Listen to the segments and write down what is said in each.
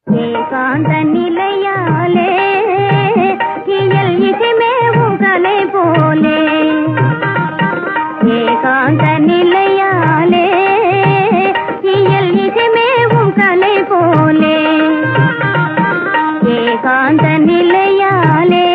ஏகாந்த நிலையாலே இயல் இசைமேவும் கலை போலே ஏகாந்த நிலையாலே இயல் இசைமேவும் கலை போலே ஏகாந்த நிலையாலே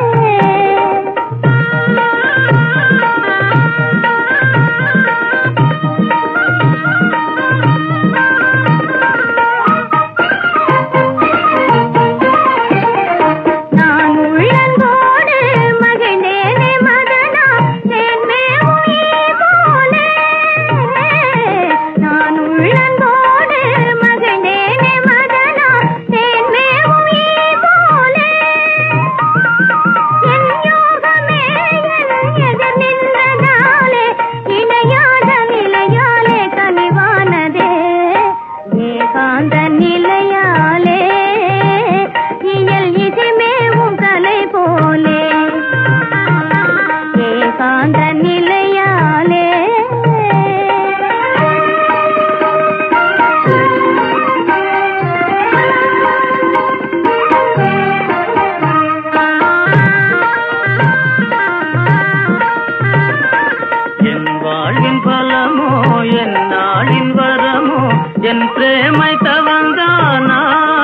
நான் உள்ளன்போடு மகிழ்ந்தேனே மதனா தேன்மேவும் ஈ போலே நான் உள்ளன்போடு மகிழ்ந்தேனே மதனா தேன்மேவும் ஈ போலே என் யோகமே என் எதிர் நின்றதாலே இணையாத நிலையாலே கனிவானதே ஏகாந்த நிலையாலே இயல் இசைமேவும் கலை போலே ஏகாந்த நிலையாலே என் வாழ்வின் பலமோ என் நாளின் வரமோ என் பிரேமை தவந்தானா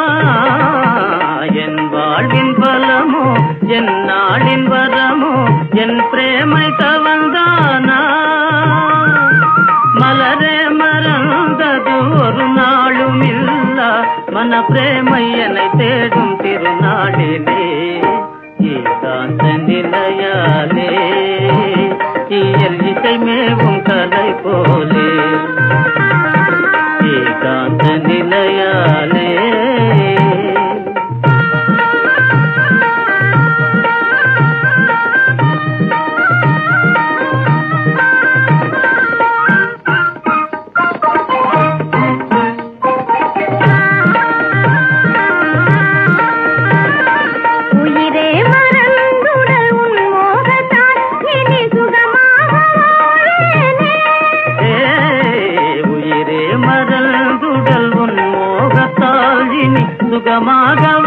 என் வாழ்வின் பலமோ என் நாளின் வரமோ என் பிரேமை தவந்தானா மலரே மறந்தது ஒரு நாளும் இல்ல மன பிரேமை என்னை தேடும் திருநாளிலே ஏகாந்த நிலையாலே இயல் இசை மேவும் கலை போலே ஏகாந்த நிலையாலே உயிரே மறந்துடல் உன் மோகத்தால் இனி சுகமாக வாழேனே. ஏ, உயிரே மறந்துடல் உன் மோகத்தால் இனி சுகமாக